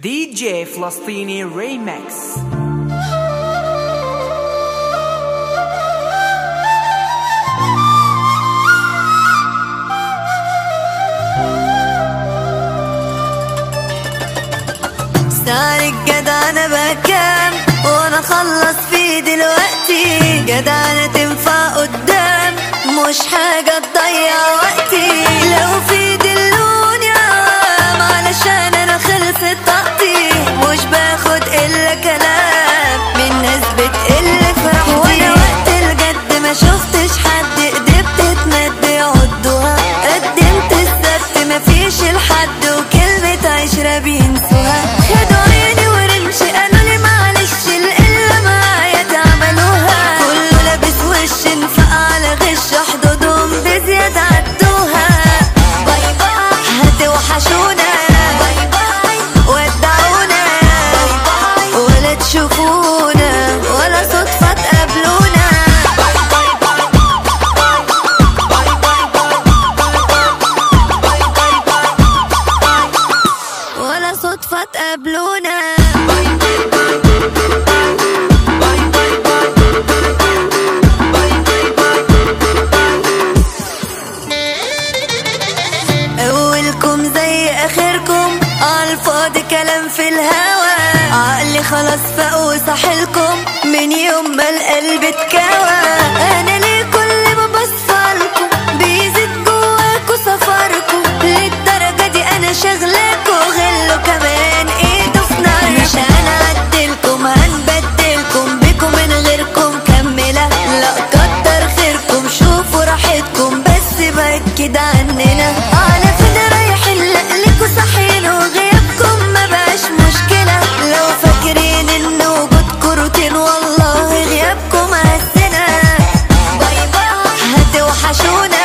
دي جي فلسطيني ريمكس سارق جدعانة بكام وانا خلص فيه دلوقتي جدعانة تنفع قدام مش حاجة تضيع وقتي لو في دلوني عوام علشان انا خلصت طاقتي مش باخد الا كلام من ناس بتقل فرحتي وانا وقت الجد ما شفتش حد ايديه بتتمد يعضوها قدمت السبت مفيش الحد وكلمة عشرة بينسوها خدوا عيني ورمش قالوا لي معلش القلة معايا تعملوها كله لابس وش انفق على غش حدودهم بزيادة عدوها باي باي هتوحشونا باي باي ودعونا باي باي ولا تشوفونا ولا صدفة تقابلونا ولا صدفة تقابلونا أولكم زي آخركم عالفاضي كلام في الهوا عقلي خلاص فاق وصحلكم من يوم ما القلب اتكوى أنا ليه كل ما بصفالكم بيزيد جواكوا سفركم للدرجة دي أنا شغلاكوا غلوا كمان إيده في نار مش هنعدلكم هنبدلكم بيكم من غيركم كملة لا كتر خيركم شوفوا راحتكم بس بأكد عننا على فين رايحين لقلكوا صاحيين وغيابكم ما بقاش مشكلة لو فاكرين ان وجودكوا روتين والله غيابكم هزنا باي باي هتوحشونا